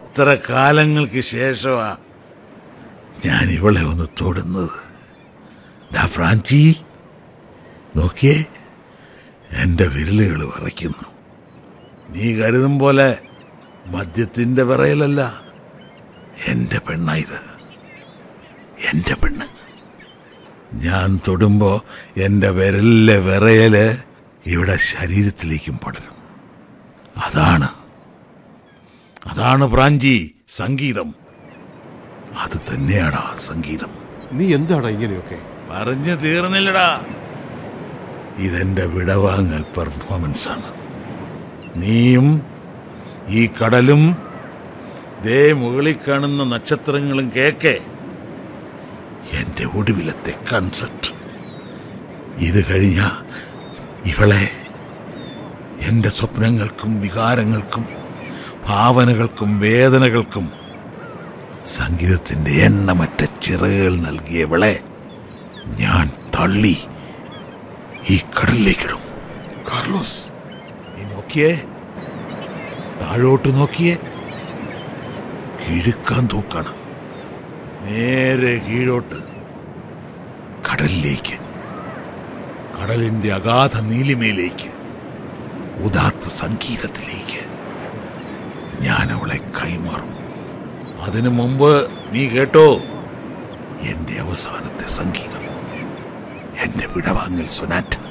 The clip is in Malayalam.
എത്ര കാലങ്ങൾക്ക് ശേഷമാ ഞാൻ ഇവളെ ഒന്ന് തൊടുന്നത് ഡാ ഫ്രാഞ്ചി നോക്കിയേ എൻ്റെ വിരലുകൾ വിറയ്ക്കുന്നു നീ കരുതും പോലെ മദ്യത്തിൻ്റെ വിറയലല്ല എൻ്റെ പെണ്ണ ഇത് എൻ്റെ പെണ്ണ് ഞാൻ തൊടുമ്പോൾ എൻ്റെ വിരലിലെ വിറയല് ഇവിടെ ശരീരത്തിലേക്കും പടരും അതാണ് അതാണ് പ്രാഞ്ചി സംഗീതം അത് തന്നെയാണ് ആ സംഗീതം നീ എന്താടാ ഇങ്ങനെയൊക്കെ പറഞ്ഞു തീർന്നില്ലടാ ഇതെന്റെ വിടവാങ്ങൽ പെർഫോമൻസ് ആണ് നീയും ഈ കടലും ദേ മുകളിൽ കാണുന്ന നക്ഷത്രങ്ങളും കേക്കെ എന്റെ ഒടുവിലത്തെ കൺസെപ്റ്റ് ഇത് കഴിഞ്ഞ ഇവളെ എന്റെ സ്വപ്നങ്ങൾക്കും വികാരങ്ങൾക്കും ഭാവനകൾക്കും വേദനകൾക്കും സംഗീതത്തിന്റെ എണ്ണമറ്റ ചിറകുകൾ നൽകിയവളെ ഞാൻ തള്ളി ഈ കടലിലേക്കിടും കാർലോസ് നീ നോക്കിയേ താഴോട്ട് നോക്കിയേ കിഴുക്കാൻ തൂക്കാണ് നേരെ കീഴോട്ട് കടലിലേക്ക് കടലിന്റെ അഗാധ നീലിമയിലേക്ക് ഉദാത്ത സംഗീതത്തിലേക്ക് ഞാൻ അവളെ കൈമാറും അതിനു മുമ്പ് നീ കേട്ടോ എന്റെ അവസാനത്തെ സംഗീതം എന്റെ വിടവാങ്ങൽ സൊനാറ്റ